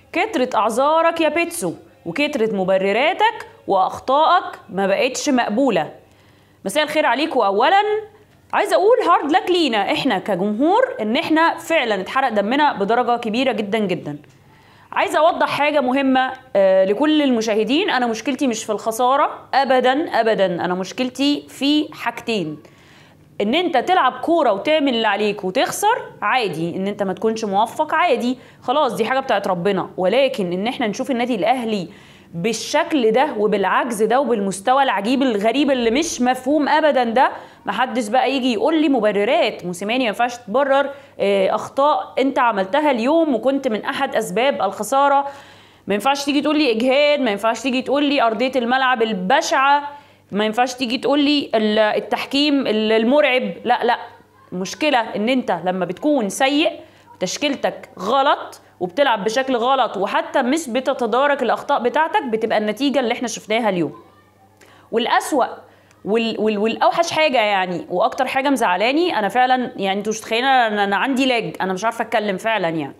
كترت اعذارك يا بيتسو وكترت مبرراتك واخطائك ما بقتش مقبوله مساء الخير عليكم اولا عايزه اقول هارد لك لينا احنا كجمهور ان احنا فعلا اتحرق دمنا بدرجه كبيره جدا جدا عايزه اوضح حاجه مهمه آه لكل المشاهدين انا مشكلتي مش في الخساره ابدا ابدا انا مشكلتي في حاجتين ان انت تلعب كوره وتعمل اللي عليك وتخسر عادي ان انت ما تكونش موفق عادي خلاص دي حاجه بتاعت ربنا ولكن ان احنا نشوف النادي الاهلي بالشكل ده وبالعجز ده وبالمستوى العجيب الغريب اللي مش مفهوم ابدا ده محدش بقى يجي يقول لي مبررات موسيماني ما ينفعش تبرر آه، اخطاء انت عملتها اليوم وكنت من احد اسباب الخساره ما ينفعش تيجي تقول لي اجهاد ما ينفعش تيجي تقول لي ارضيه الملعب البشعه ما ينفعش تيجي تقول لي ال- التحكيم ال- المرعب لا لا المشكله ان انت لما بتكون سيء تشكيلتك غلط وبتلعب بشكل غلط وحتى مش بتتدارك الاخطاء بتاعتك بتبقى النتيجه اللي احنا شفناها اليوم والاسوا وال وال والاوحش حاجه يعني واكتر حاجه مزعلاني انا فعلا يعني انتوا مش متخيلين انا أنا عندي لاج انا مش عارفه اتكلم فعلا يعني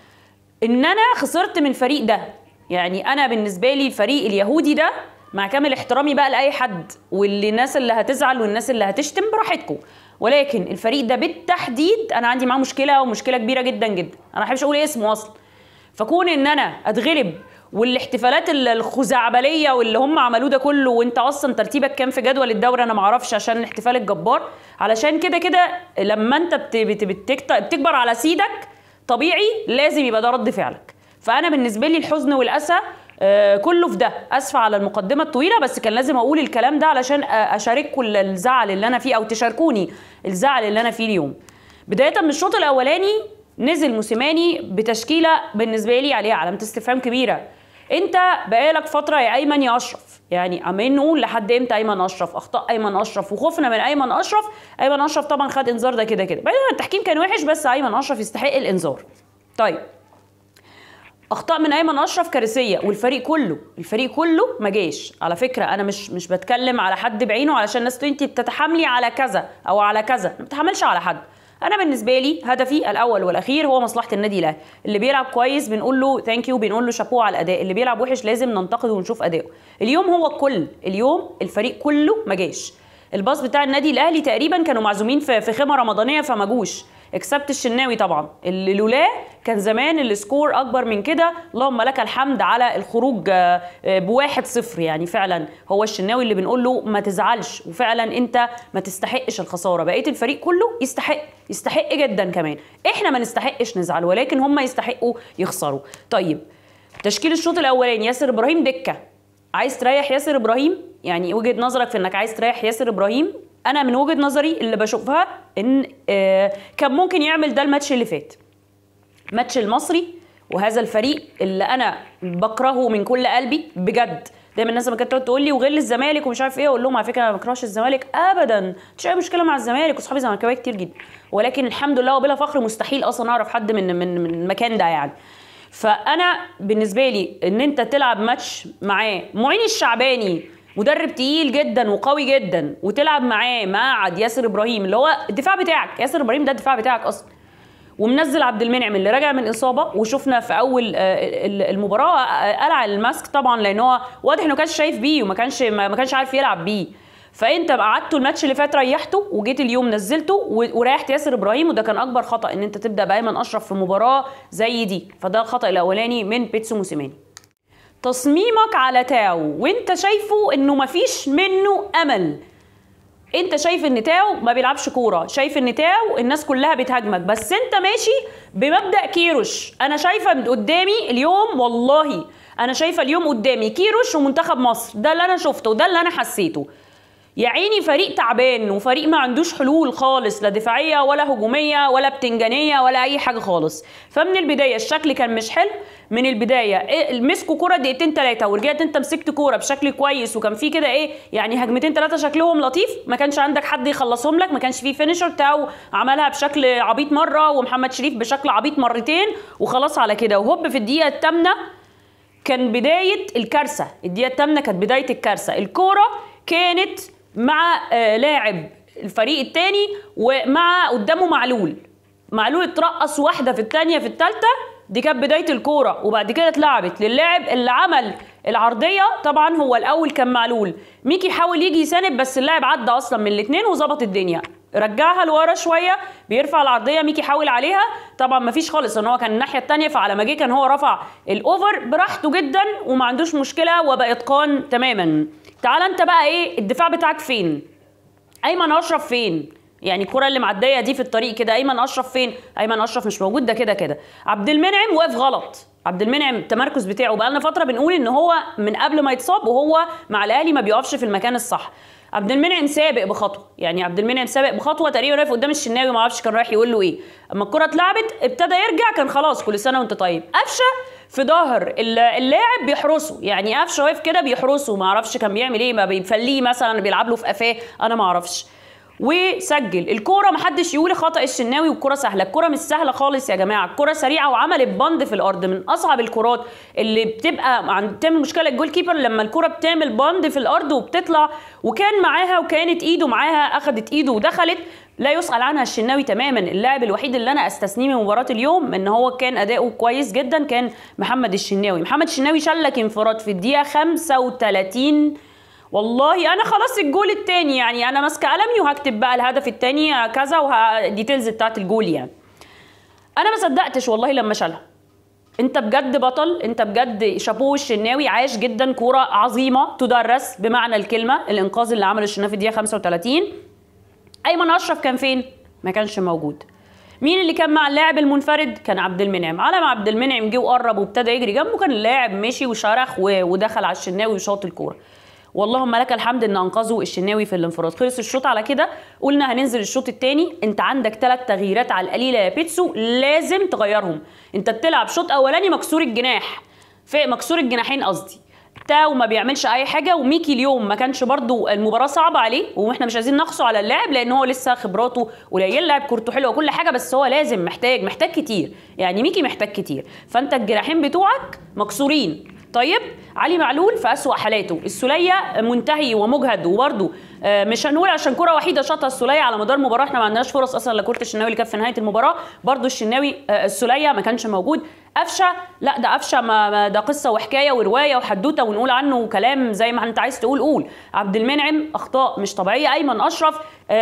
ان انا خسرت من الفريق ده يعني انا بالنسبه لي الفريق اليهودي ده مع كامل احترامي بقى لاي حد واللي الناس اللي هتزعل والناس اللي هتشتم براحتكم ولكن الفريق ده بالتحديد انا عندي معاه مشكله ومشكله كبيره جدا جدا انا ما بحبش اقول اسمه اصلا فكون ان انا اتغلب والاحتفالات ال- الخزعبليه واللي هم عملوه ده كله وانت اصلا ترتيبك كام في جدول الدوري انا ما اعرفش عشان الاحتفال الجبار علشان كده كده لما انت بت- بت- بتكت- بتكبر على سيدك طبيعي لازم يبقى ده رد فعلك فانا بالنسبه لي الحزن والاسى آه، كله في ده اسفه على المقدمه الطويله بس كان لازم اقول الكلام ده علشان آه، اشارككم ال- الزعل اللي انا فيه او تشاركوني الزعل اللي انا فيه اليوم بدايه من الشوط الاولاني نزل موسيماني بتشكيله بالنسبه لي عليها علامه استفهام كبيره انت بقالك فتره يا ايمن يا اشرف يعني عمالين نقول لحد امتى ايمن اشرف اخطاء ايمن اشرف وخوفنا من ايمن اشرف ايمن اشرف طبعا خد انذار ده كده كده بعيدا عن التحكيم كان وحش بس ايمن اشرف يستحق الانذار طيب اخطاء من ايمن اشرف كارثيه والفريق كله الفريق كله ما جاش على فكره انا مش مش بتكلم على حد بعينه علشان الناس تقول انت بتتحاملي على كذا او على كذا ما بتحملش على حد انا بالنسبه لي هدفي الاول والاخير هو مصلحه النادي الاهلي اللي بيلعب كويس بنقول له ثانك يو بنقول له شابوه على الاداء اللي بيلعب وحش لازم ننتقده ونشوف اداؤه اليوم هو الكل اليوم الفريق كله ما جاش الباص بتاع النادي الاهلي تقريبا كانوا معزومين في في خيمه رمضانيه فما جوش اكسبت الشناوي طبعا اللي لولاه كان زمان السكور اكبر من كده اللهم لك الحمد على الخروج آه، آه، بواحد صفر يعني فعلا هو الشناوي اللي بنقول له ما تزعلش وفعلا انت ما تستحقش الخساره بقيه الفريق كله يستحق يستحق جدا كمان احنا ما نستحقش نزعل ولكن هم يستحقوا يخسروا طيب تشكيل الشوط الاولاني ياسر ابراهيم دكه عايز تريح ياسر ابراهيم يعني وجهه نظرك في انك عايز تريح ياسر ابراهيم انا من وجهه نظري اللي بشوفها ان آه، كان ممكن يعمل ده الماتش اللي فات ماتش المصري وهذا الفريق اللي انا بكرهه من كل قلبي بجد دايما الناس لما كانت تقعد تقول لي وغل الزمالك ومش عارف ايه اقول لهم على فكره انا ما بكرهش الزمالك ابدا مش اي مشكله مع الزمالك واصحابي زملكاويه كتير جدا ولكن الحمد لله وبلا فخر مستحيل اصلا اعرف حد من من من المكان ده يعني فانا بالنسبه لي ان انت تلعب ماتش معاه معين الشعباني مدرب تقيل جدا وقوي جدا وتلعب معاه مقعد ياسر ابراهيم اللي هو الدفاع بتاعك ياسر ابراهيم ده الدفاع بتاعك اصلا ومنزل عبد المنعم اللي راجع من اصابه وشفنا في اول آه، ال- المباراه آه، قلع الماسك طبعا لان هو واضح انه كانش شايف بيه وما كانش ما ما كانش عارف يلعب بيه فانت قعدته الماتش اللي فات ريحته وجيت اليوم نزلته و- وريحت ياسر ابراهيم وده كان اكبر خطا ان انت تبدا بايمن اشرف في مباراه زي دي فده الخطا الاولاني من بيتسو موسيماني تصميمك على تاو وانت شايفه انه مفيش منه امل انت شايف ان تاو ما بيلعبش كوره شايف ان تاو الناس كلها بتهاجمك بس انت ماشي بمبدا كيروش انا شايفه من قدامي اليوم والله انا شايفه اليوم قدامي كيروش ومنتخب مصر ده اللي انا شفته وده اللي انا حسيته يا عيني فريق تعبان وفريق ما عندوش حلول خالص لا دفاعيه ولا هجوميه ولا بتنجانيه ولا اي حاجه خالص فمن البدايه الشكل كان مش حلو من البدايه إيه، مسكوا كوره دقيقتين ثلاثه ورجعت انت مسكت كوره بشكل كويس وكان في كده ايه يعني هجمتين ثلاثه شكلهم لطيف ما كانش عندك حد يخلصهم لك ما كانش في فينيشر تاو عملها بشكل عبيط مره ومحمد شريف بشكل عبيط مرتين وخلاص على كده وهوب في الدقيقه الثامنه كان بدايه الكارثه الدقيقه الثامنه كانت بدايه الكارثه الكوره كانت مع آه، لاعب الفريق الثاني ومع قدامه معلول معلول اترقص واحده في الثانيه في الثالثه دي كانت بدايه الكوره وبعد كده اتلعبت للاعب اللي عمل العرضيه طبعا هو الاول كان معلول ميكي حاول يجي يساند بس اللاعب عدى اصلا من الاثنين وظبط الدنيا رجعها لورا شويه بيرفع العرضيه ميكي حاول عليها طبعا ما فيش خالص ان هو كان الناحيه الثانيه فعلى ما جه كان هو رفع الاوفر براحته جدا وما عندوش مشكله وبقى اتقان تماما تعال انت بقى ايه الدفاع بتاعك فين ايمن اشرف فين يعني الكره اللي معديه دي في الطريق كده ايمن اشرف فين ايمن اشرف مش موجود ده كده كده عبد المنعم واقف غلط عبد المنعم التمركز بتاعه بقى لنا فتره بنقول ان هو من قبل ما يتصاب وهو مع الاهلي ما بيقفش في المكان الصح عبد المنعم سابق بخطوه يعني عبد المنعم سابق بخطوه تقريبا واقف قدام الشناوي ما اعرفش كان رايح يقول له ايه اما الكره اتلعبت ابتدى يرجع كان خلاص كل سنه وانت طيب قفشه في ظهر اللاعب بيحرسه يعني قفشه واقف كده بيحرسه ما اعرفش كان بيعمل ايه ما بيفليه مثلا بيلعب له في قفاه انا ما اعرفش وسجل الكوره محدش يقول خطا الشناوي والكوره سهله الكوره مش سهله خالص يا جماعه الكوره سريعه وعملت بند في الارض من اصعب الكرات اللي بتبقى عند بتعمل مشكله الجول كيبر لما الكوره بتعمل بند في الارض وبتطلع وكان معاها وكانت ايده معاها اخذت ايده ودخلت لا يسأل عنها الشناوي تماما اللاعب الوحيد اللي انا استثنيه من مباراه اليوم ان هو كان اداؤه كويس جدا كان محمد الشناوي محمد الشناوي شلك انفراد في الدقيقه 35 والله انا خلاص الجول الثاني يعني انا ماسكه قلمي وهكتب بقى الهدف الثاني كذا والديتيلز بتاعت الجول يعني انا ما صدقتش والله لما شالها انت بجد بطل انت بجد شابوه الشناوي عاش جدا كوره عظيمه تدرس بمعنى الكلمه الانقاذ اللي عمله الشناوي في الدقيقه 35 ايمن اشرف كان فين ما كانش موجود مين اللي كان مع اللاعب المنفرد كان عبد المنعم على ما عبد المنعم جه وقرب وابتدى يجري جنبه كان اللاعب مشي وشرخ ودخل على الشناوي وشاط الكوره واللهم لك الحمد ان انقذوا الشناوي في الانفراد خلص الشوط على كده قلنا هننزل الشوط الثاني انت عندك ثلاث تغييرات على القليله يا بيتسو لازم تغيرهم انت بتلعب شوط اولاني مكسور الجناح في مكسور الجناحين قصدي تاو ما بيعملش اي حاجه وميكي اليوم ما كانش برضو المباراه صعبه عليه واحنا مش عايزين نقصه على اللاعب لان هو لسه خبراته قليل لاعب كورته حلوه وكل حاجه بس هو لازم محتاج محتاج كتير يعني ميكي محتاج كتير فانت الجناحين بتوعك مكسورين طيب علي معلول في أسوأ حالاته السولية منتهي ومجهد وبرده مش هنقول عشان كرة وحيدة شاطها السولية على مدار المباراة احنا ما عندناش فرص اصلا لكرة الشناوي اللي كانت في نهاية المباراة برده الشناوي السولية ما كانش موجود قفشه لا ده قفشه ما ده قصه وحكايه وروايه وحدوته ونقول عنه كلام زي ما انت عايز تقول قول عبد المنعم اخطاء مش طبيعيه ايمن اشرف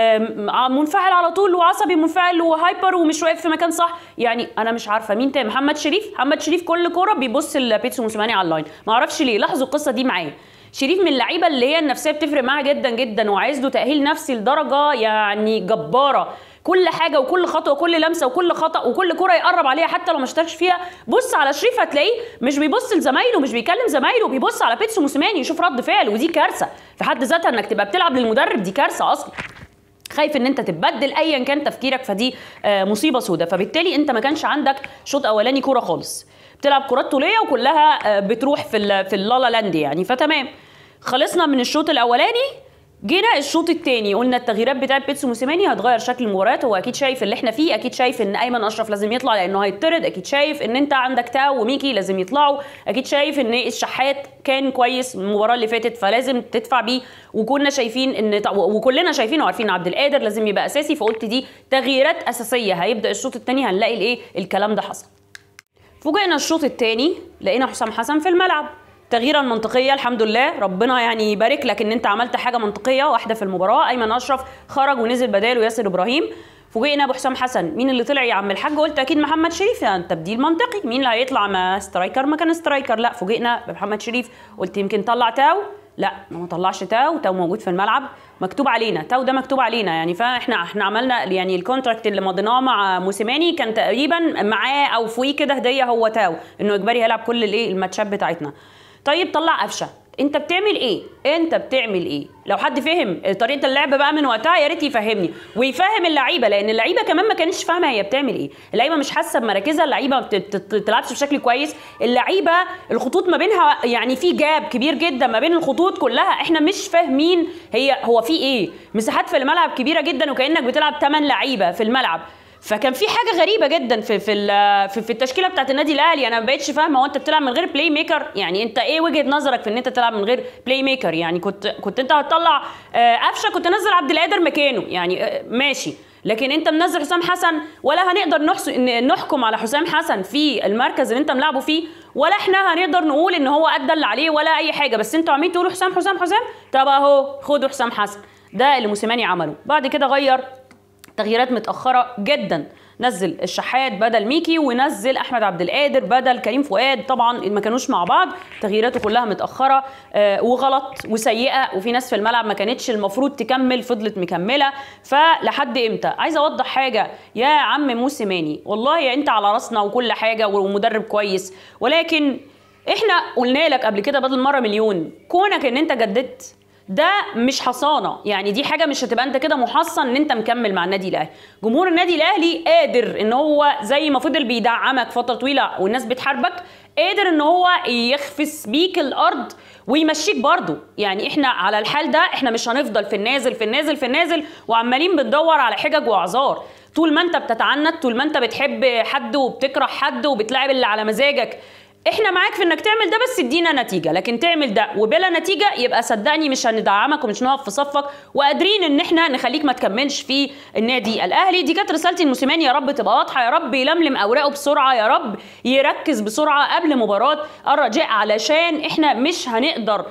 منفعل على طول وعصبي منفعل وهايبر ومش واقف في مكان صح يعني انا مش عارفه مين تاني محمد شريف محمد شريف كل كوره بيبص لبيتسو موسيماني على اللاين ما اعرفش ليه لاحظوا القصه دي معايا شريف من اللعيبه اللي هي النفسيه بتفرق معاها جدا جدا وعايز له تاهيل نفسي لدرجه يعني جباره كل حاجه وكل خطوه وكل لمسه وكل خطا وكل كره يقرب عليها حتى لو ما اشتركش فيها بص على شريف هتلاقيه مش بيبص لزمايله مش بيكلم زمايله بيبص على بيتسو موسيماني يشوف رد فعل ودي كارثه في حد ذاتها انك تبقى بتلعب للمدرب دي كارثه اصلا خايف ان انت تتبدل ايا كان تفكيرك فدي مصيبه سوداء فبالتالي انت ما كانش عندك شوط اولاني كوره خالص بتلعب كرات طوليه وكلها بتروح في في اللالا لاند يعني فتمام خلصنا من الشوط الاولاني جينا الشوط الثاني قلنا التغييرات بتاعت بيتسو موسيماني هتغير شكل المباريات هو اكيد شايف اللي احنا فيه اكيد شايف ان ايمن اشرف لازم يطلع لانه هيطرد اكيد شايف ان انت عندك تاو وميكي لازم يطلعوا اكيد شايف ان الشحات كان كويس المباراه اللي فاتت فلازم تدفع بيه وكنا شايفين ان وكلنا شايفين وعارفين عبد القادر لازم يبقى اساسي فقلت دي تغييرات اساسيه هيبدا الشوط الثاني هنلاقي الايه الكلام ده حصل فوجئنا الشوط الثاني لقينا حسام حسن في الملعب تغييرا منطقية الحمد لله ربنا يعني يبارك لك ان انت عملت حاجة منطقية واحدة في المباراة ايمن اشرف خرج ونزل بداله ياسر ابراهيم فوجئنا ابو حسام حسن مين اللي طلع يا عم الحاج قلت اكيد محمد شريف يعني تبديل منطقي مين اللي هيطلع ما سترايكر ما كان سترايكر لا فوجئنا بمحمد شريف قلت يمكن طلع تاو لا ما طلعش تاو تاو موجود في الملعب مكتوب علينا تاو ده مكتوب علينا يعني فاحنا احنا عملنا يعني الكونتراكت اللي مضيناه مع موسيماني كان تقريبا معاه او فوقيه كده هديه هو تاو انه اجباري هيلعب كل الايه الماتشات بتاعتنا طيب طلع قفشه انت بتعمل ايه انت بتعمل ايه لو حد فهم طريقه اللعب بقى من وقتها يا ريت يفهمني ويفهم اللعيبه لان اللعيبه كمان ما كانتش فاهمه هي بتعمل ايه اللعيبه مش حاسه بمراكزها اللعيبه ما بتلعبش بشكل كويس اللعيبه الخطوط ما بينها يعني في جاب كبير جدا ما بين الخطوط كلها احنا مش فاهمين هي هو في ايه مساحات في الملعب كبيره جدا وكانك بتلعب 8 لعيبه في الملعب فكان في حاجه غريبه جدا في في في, في التشكيله بتاعت النادي الاهلي انا ما بقتش فاهمه هو انت بتلعب من غير بلاي ميكر يعني انت ايه وجهه نظرك في ان انت تلعب من غير بلاي ميكر يعني كنت كنت انت هتطلع قفشه كنت نزل عبد القادر مكانه يعني ماشي لكن انت منزل حسام حسن ولا هنقدر نحس... ن- نحكم على حسام حسن في المركز اللي انت ملعبه فيه ولا احنا هنقدر نقول ان هو ادى اللي عليه ولا اي حاجه بس انتوا عمالين تقولوا حسام حسام حسام طب اهو خدوا حسام حسن ده اللي موسيماني عمله بعد كده غير تغييرات متاخره جدا نزل الشحات بدل ميكي ونزل احمد عبد القادر بدل كريم فؤاد طبعا ما كانوش مع بعض تغييراته كلها متاخره آه وغلط وسيئه وفي ناس في الملعب ما كانتش المفروض تكمل فضلت مكمله فلحد امتى عايزه اوضح حاجه يا عم موسيماني والله انت على راسنا وكل حاجه ومدرب كويس ولكن احنا قلنا لك قبل كده بدل مره مليون كونك ان انت جددت ده مش حصانه يعني دي حاجه مش هتبقى انت كده محصن ان انت مكمل مع النادي الاهلي جمهور النادي الاهلي قادر ان هو زي ما فضل بيدعمك فتره طويله والناس بتحاربك قادر ان هو يخفس بيك الارض ويمشيك برضه يعني احنا على الحال ده احنا مش هنفضل في النازل في النازل في النازل وعمالين بندور على حجج واعذار طول ما انت بتتعنت طول ما انت بتحب حد وبتكره حد وبتلاعب اللي على مزاجك احنا معاك في انك تعمل ده بس ادينا نتيجه لكن تعمل ده وبلا نتيجه يبقى صدقني مش هندعمك ومش هنقف في صفك وقادرين ان احنا نخليك ما تكملش في النادي الاهلي دي كانت رسالتي الموسيماني يا رب تبقى واضحه يا رب يلملم اوراقه بسرعه يا رب يركز بسرعه قبل مباراه الرجاء علشان احنا مش هنقدر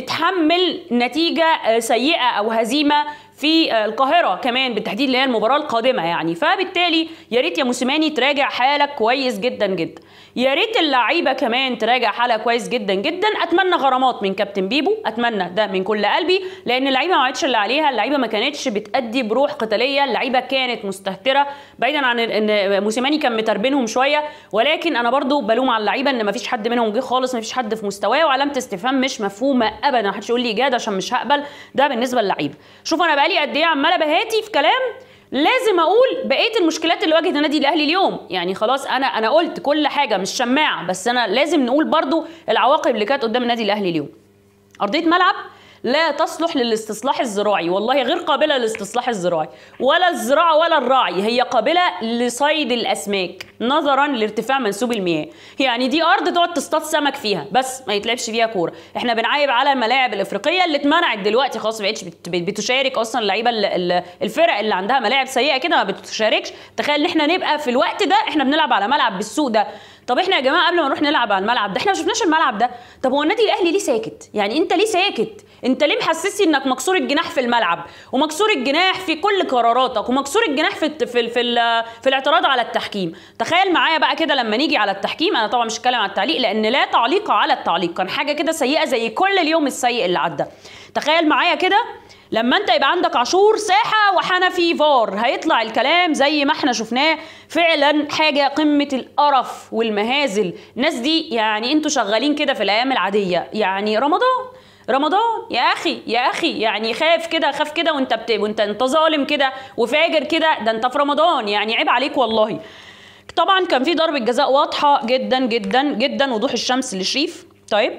نتحمل نتيجه آه، سيئه او هزيمه في آه، القاهره كمان بالتحديد اللي هي المباراه القادمه يعني فبالتالي يا ريت يا موسيماني تراجع حالك كويس جدا جدا يا ريت اللعيبه كمان تراجع حالها كويس جدا جدا اتمنى غرامات من كابتن بيبو اتمنى ده من كل قلبي لان اللعيبه ما عملتش اللي عليها اللعيبه ما كانتش بتادي بروح قتاليه اللعيبه كانت مستهتره بعيدا عن ان موسيماني كان متربينهم شويه ولكن انا برضو بلوم على اللعيبه ان ما فيش حد منهم جه خالص ما فيش حد في مستواه وعلامه استفهام مش مفهومه ابدا ما حدش يقول لي اجاده عشان مش هقبل ده بالنسبه للعيبه شوف انا بقالي قد ايه عماله بهاتي في كلام لازم اقول بقيه المشكلات اللي واجهت النادي الاهلي اليوم يعني خلاص انا انا قلت كل حاجه مش شماعه بس انا لازم نقول برضو العواقب اللي كانت قدام النادي الاهلي اليوم ارضيه ملعب لا تصلح للاستصلاح الزراعي والله غير قابله للاستصلاح الزراعي ولا الزراعه ولا الرعي هي قابله لصيد الاسماك نظرا لارتفاع منسوب المياه يعني دي ارض تقعد تصطاد سمك فيها بس ما يتلعبش فيها كوره احنا بنعايب على الملاعب الافريقيه اللي اتمنعت دلوقتي خلاص ما بقتش بت- بتشارك اصلا اللعيبه ال- ال- الفرق اللي عندها ملاعب سيئه كده ما بتشاركش تخيل ان احنا نبقى في الوقت ده احنا بنلعب على ملعب بالسوق ده طب احنا يا جماعه قبل ما نروح نلعب على الملعب ده احنا ما شفناش الملعب ده طب هو النادي الاهلي ليه ساكت يعني انت ليه ساكت انت ليه محسسني انك مكسور الجناح في الملعب ومكسور الجناح في كل قراراتك ومكسور الجناح في الت- في ال- في, ال- في الاعتراض على التحكيم تخيل معايا بقى كده لما نيجي على التحكيم انا طبعا مش هتكلم على التعليق لان لا تعليق على التعليق كان حاجه كده سيئه زي كل اليوم السيء اللي عدى تخيل معايا كده لما انت يبقى عندك عاشور ساحه وحنفي فار هيطلع الكلام زي ما احنا شفناه فعلا حاجه قمه القرف والمهازل الناس دي يعني انتوا شغالين كده في الايام العاديه يعني رمضان رمضان يا اخي يا اخي يعني خاف كده خاف كده وانت بت... وانت انت ظالم كده وفاجر كده ده انت في رمضان يعني عيب عليك والله طبعا كان في ضربه جزاء واضحه جدا جدا جدا وضوح الشمس لشريف طيب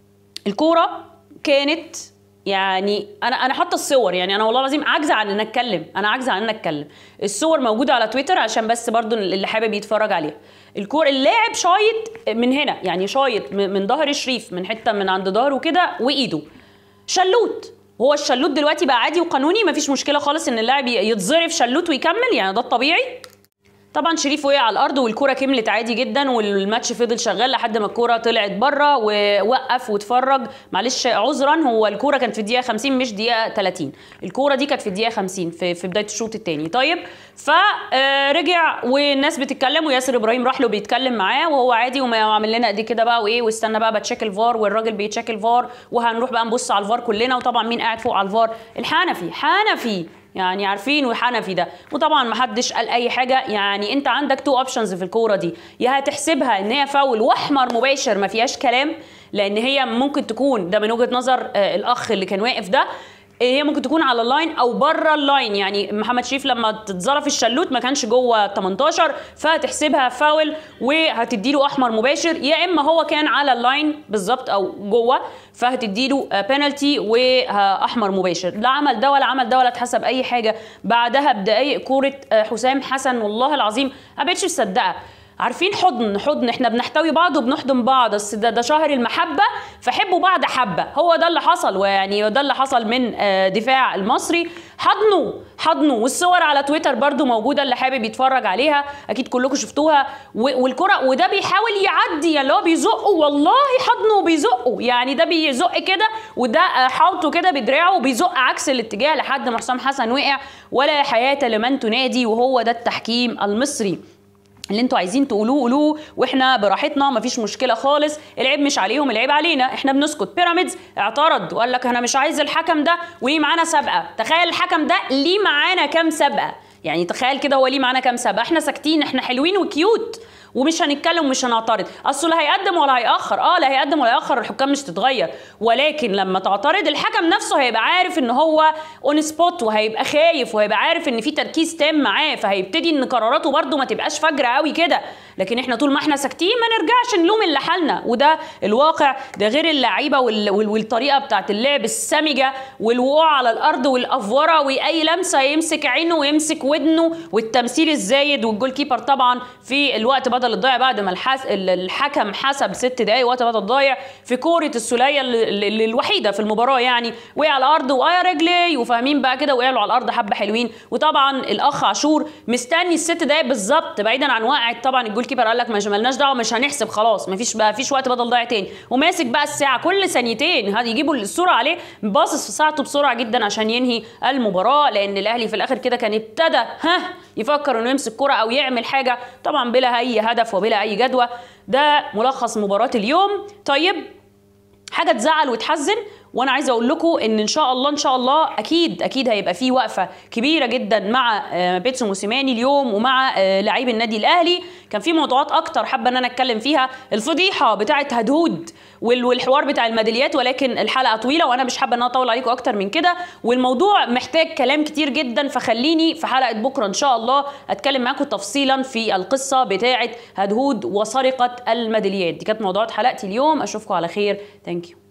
الكوره كانت يعني انا انا حاطه الصور يعني انا والله العظيم عاجزه عن ان اتكلم انا عاجزه عن ان اتكلم الصور موجوده على تويتر عشان بس برضو اللي حابب يتفرج عليها الكور اللاعب شايط من هنا يعني شايط من من ظهر شريف من حته من عند ظهره كده وايده شلوت هو الشلوت دلوقتي بقى عادي وقانوني مفيش مشكله خالص ان اللاعب يتظرف شلوت ويكمل يعني ده الطبيعي طبعا شريف وقع على الارض والكره كملت عادي جدا والماتش فضل شغال لحد ما الكره طلعت بره ووقف واتفرج معلش عذرا هو الكوره كانت في الدقيقه 50 مش دقيقه 30 الكوره دي كانت في الدقيقه 50 في, في بدايه الشوط الثاني طيب فرجع والناس بتتكلم وياسر ابراهيم راح له بيتكلم معاه وهو عادي وما عامل لنا قد كده بقى وايه واستنى بقى بتشيك الفار والراجل بيتشيك الفار وهنروح بقى نبص على الفار كلنا وطبعا مين قاعد فوق على الفار الحنفي حنفي يعني عارفين وحنفي ده وطبعا ما حدش قال اي حاجه يعني انت عندك تو اوبشنز في الكوره دي يا هتحسبها ان هي فاول واحمر مباشر ما فيهاش كلام لان هي ممكن تكون ده من وجهه نظر آه الاخ اللي كان واقف ده هي ممكن تكون على اللاين او بره اللاين يعني محمد شريف لما تتظرف الشلوت ما كانش جوه 18 فهتحسبها فاول وهتدي له احمر مباشر يا اما هو كان على اللاين بالظبط او جوه فهتدي له بينالتي واحمر مباشر لا عمل ده ولا عمل ده ولا اتحسب اي حاجه بعدها بدقائق كوره حسام حسن والله العظيم ما بقتش مصدقه عارفين حضن حضن احنا بنحتوي بعض وبنحضن بعض بس ده, ده شهر المحبه فحبوا بعض حبه هو ده اللي حصل ويعني ده اللي حصل من آه، دفاع المصري حضنوا حضنوا والصور على تويتر برضو موجوده اللي حابب يتفرج عليها اكيد كلكم شفتوها و- والكره وده بيحاول يعدي اللي هو بيزقه والله حضنه بيزقه يعني ده بيزق كده وده آه، حاطه كده بدراعه وبيزق عكس الاتجاه لحد ما حسام حسن وقع ولا حياه لمن تنادي وهو ده التحكيم المصري اللي انتوا عايزين تقولوه قولوه واحنا براحتنا مفيش مشكله خالص العيب مش عليهم العيب علينا احنا بنسكت بيراميدز اعترض وقال لك انا مش عايز الحكم ده وليه معانا سابقه تخيل الحكم ده ليه معانا كام سابقه يعني تخيل كده هو ليه معانا كام سابقه احنا ساكتين احنا حلوين وكيوت ومش هنتكلم ومش هنعترض اصل لا هيقدم ولا هيأخر اه لا هيقدم ولا هيأخر الحكام مش تتغير ولكن لما تعترض الحكم نفسه هيبقى عارف ان هو اون سبوت وهيبقى خايف وهيبقى عارف ان في تركيز تام معاه فهيبتدي ان قراراته برده ما تبقاش فجره قوي كده لكن احنا طول ما احنا ساكتين ما نرجعش نلوم اللي حالنا وده الواقع ده غير اللعيبه وال... وال... والطريقه بتاعت اللعب السمجه والوقوع على الارض والافوره واي لمسه يمسك عينه ويمسك ودنه والتمثيل الزايد والجول كيبر طبعا في الوقت بدل الضايع بعد ما الحس... الحكم حسب ست دقايق وقت بدل الضايع في كوره السوليه ال- ال- الوحيده في المباراه يعني وقع على الارض وقع رجلي وفاهمين بقى كده وقعوا على الارض حبه حلوين وطبعا الاخ عاشور مستني الست دقايق بالظبط بعيدا عن وقعت طبعا الجول كيبر قال لك مش مالناش دعوه مش هنحسب خلاص مفيش بقى فيش وقت بدل ضايع تاني وماسك بقى الساعه كل ثانيتين هذا يجيبوا الصوره عليه باصص في ساعته بسرعه جدا عشان ينهي المباراه لان الاهلي في الاخر كده كان ابتدى ها يفكر انه يمسك كره او يعمل حاجه طبعا بلا اي هدف وبلا اي جدوى ده ملخص مباراه اليوم طيب حاجه تزعل وتحزن وانا عايزه اقول لكم ان ان شاء الله ان شاء الله اكيد اكيد هيبقى في وقفه كبيره جدا مع آه، بيتسو موسيماني اليوم ومع آه، لاعبي النادي الاهلي كان في موضوعات اكتر حابه ان انا اتكلم فيها الفضيحه بتاعه هدهود وال- والحوار بتاع الميداليات ولكن الحلقه طويله وانا مش حابه ان انا اطول عليكم اكتر من كده والموضوع محتاج كلام كتير جدا فخليني في حلقه بكره ان شاء الله اتكلم معاكم تفصيلا في القصه بتاعه هدهود وسرقه الميداليات دي كانت موضوعات حلقتي اليوم اشوفكم على خير ثانك يو